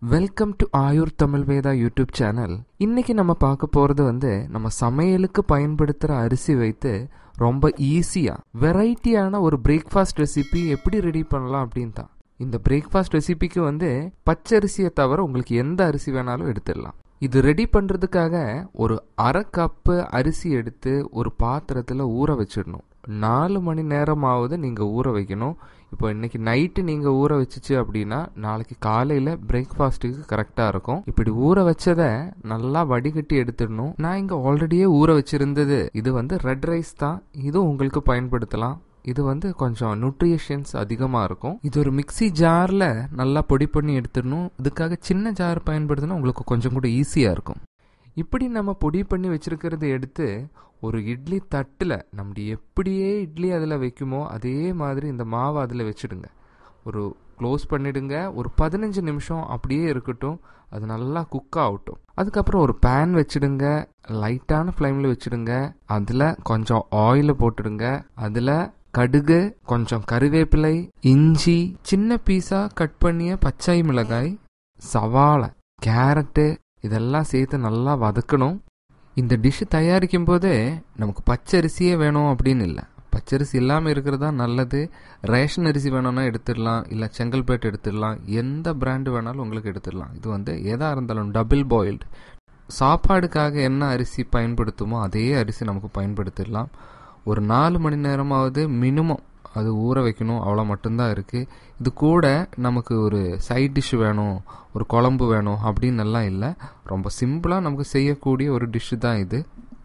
welcome to Ayur Tamil Veda YouTube channel இன்னைக்கு நம்ம பார்க்க போறது வந்து நம்ம சமையலுக்கு பயன்படுத்துற அரிசி வைத்து ரொம்ப ஈஸியா வெரைட்டியான ஒரு பிரேக்ஃபாஸ்ட் ரெசிபி எப்படி ரெடி பண்ணலாம் அப்படின்னு தான் இந்த பிரேக்ஃபாஸ்ட் ரெசிபிக்கு வந்து பச்சரிசியை தவிர உங்களுக்கு எந்த அரிசி வேணாலும் எடுத்துடலாம் இது ரெடி பண்ணுறதுக்காக ஒரு அரை கப்பு அரிசி எடுத்து ஒரு பாத்திரத்தில் ஊற வச்சிடணும் நாலு மணி நேரமாவது நீங்கள் ஊற வைக்கணும் இப்போ இன்னைக்கு நைட்டு நீங்கள் ஊற வச்சுச்சு அப்படின்னா நாளைக்கு காலையில் பிரேக்ஃபாஸ்ட்டுக்கு கரெக்டாக இருக்கும் இப்படி ஊற வச்சதை நல்லா வடிகட்டி எடுத்துடணும் நான் இங்கே ஆல்ரெடியே ஊற வச்சிருந்தது இது வந்து ரெட் ரைஸ் தான் இதுவும் உங்களுக்கு பயன்படுத்தலாம் இது வந்து கொஞ்சம் நியூட்ரிஷன்ஸ் அதிகமாக இருக்கும் இது ஒரு மிக்சி ஜாரில் நல்லா பொடி பண்ணி எடுத்துடணும் இதுக்காக சின்ன ஜார் பயன்படுத்தினா உங்களுக்கு கொஞ்சம் கூட ஈஸியாக இருக்கும் இப்படி நம்ம பொடி பண்ணி வச்சிருக்கிறத எடுத்து ஒரு இட்லி தட்டில் நம்ம எப்படியே இட்லி அதில் வைக்குமோ அதே மாதிரி இந்த மாவை அதில் வச்சுடுங்க ஒரு க்ளோஸ் பண்ணிடுங்க ஒரு பதினஞ்சு நிமிஷம் அப்படியே இருக்கட்டும் அது நல்லா குக் ஆகட்டும் அதுக்கப்புறம் ஒரு பேன் வச்சுடுங்க லைட்டான ஃப்ளேமில் வச்சுடுங்க அதில் கொஞ்சம் ஆயிலை போட்டுடுங்க அதில் கடுகு கொஞ்சம் கருவேப்பிலை இஞ்சி சின்ன பீஸா கட் பண்ணிய பச்சை மிளகாய் சவாளை கேரட்டு இதெல்லாம் சேர்த்து நல்லா வதக்கணும் இந்த டிஷ் தயாரிக்கும் போதே நமக்கு பச்சரிசியே வேணும் அப்படின்னு இல்லை பச்சரிசி இல்லாமல் இருக்கிறதா நல்லது ரேஷன் அரிசி வேணும்னா எடுத்துடலாம் இல்லை செங்கல்பேட்டு எடுத்துடலாம் எந்த பிராண்டு வேணாலும் உங்களுக்கு எடுத்துடலாம் இது வந்து எதாக இருந்தாலும் டபுள் பாயில்டு சாப்பாடுக்காக என்ன அரிசி பயன்படுத்துமோ அதே அரிசி நமக்கு பயன்படுத்திடலாம் ஒரு நாலு மணி நேரமாவது மினிமம் அது ஊற வைக்கணும் அவ்வளோ மட்டும்தான் இருக்குது இது கூட நமக்கு ஒரு சைட் டிஷ் வேணும் ஒரு குழம்பு வேணும் அப்படின்னு எல்லாம் இல்லை ரொம்ப சிம்பிளாக நமக்கு செய்யக்கூடிய ஒரு டிஷ்ஷு தான் இது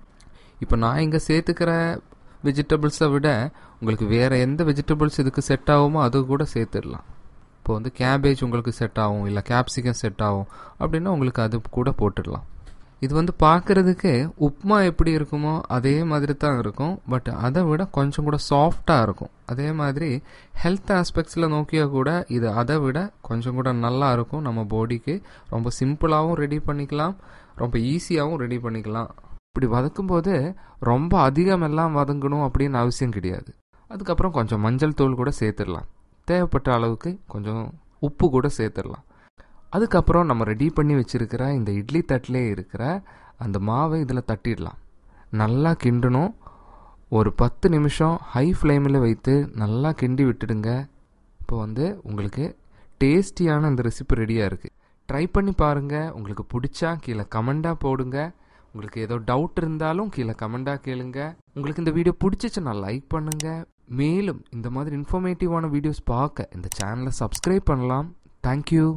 இப்போ நான் இங்கே சேர்த்துக்கிற வெஜிடபிள்ஸை விட உங்களுக்கு வேறு எந்த வெஜிடபிள்ஸ் இதுக்கு செட் ஆகுமோ அது கூட சேர்த்துடலாம் இப்போ வந்து கேபேஜ் உங்களுக்கு செட் ஆகும் இல்லை கேப்சிகம் செட் ஆகும் அப்படின்னா உங்களுக்கு அது கூட போட்டுடலாம் இது வந்து பார்க்குறதுக்கு உப்மா எப்படி இருக்குமோ அதே மாதிரி தான் இருக்கும் பட் அதை விட கொஞ்சம் கூட சாஃப்டாக இருக்கும் அதே மாதிரி ஹெல்த் ஆஸ்பெக்ட்ஸில் நோக்கியா கூட இது அதை விட கொஞ்சம் கூட நல்லா இருக்கும் நம்ம பாடிக்கு ரொம்ப சிம்பிளாகவும் ரெடி பண்ணிக்கலாம் ரொம்ப ஈஸியாகவும் ரெடி பண்ணிக்கலாம் இப்படி வதக்கும்போது ரொம்ப அதிகம் எல்லாம் வதங்கணும் அப்படின்னு அவசியம் கிடையாது அதுக்கப்புறம் கொஞ்சம் மஞ்சள் தூள் கூட சேர்த்துடலாம் தேவைப்பட்ட அளவுக்கு கொஞ்சம் உப்பு கூட சேர்த்துடலாம் அதுக்கப்புறம் நம்ம ரெடி பண்ணி வச்சுருக்கிற இந்த இட்லி தட்டிலே இருக்கிற அந்த மாவை இதில் தட்டிடலாம் நல்லா கிண்டணும் ஒரு பத்து நிமிஷம் ஹை ஃப்ளேமில் வைத்து நல்லா கிண்டி விட்டுடுங்க இப்போ வந்து உங்களுக்கு டேஸ்டியான இந்த ரெசிபி ரெடியாக இருக்குது ட்ரை பண்ணி பாருங்கள் உங்களுக்கு பிடிச்சா கீழே கமெண்டாக போடுங்க உங்களுக்கு ஏதோ டவுட் இருந்தாலும் கீழே கமெண்டாக கேளுங்க உங்களுக்கு இந்த வீடியோ பிடிச்சிச்சுன்னா லைக் பண்ணுங்கள் மேலும் இந்த மாதிரி இன்ஃபர்மேட்டிவான வீடியோஸ் பார்க்க இந்த சேனலை சப்ஸ்கிரைப் பண்ணலாம் தேங்க்யூ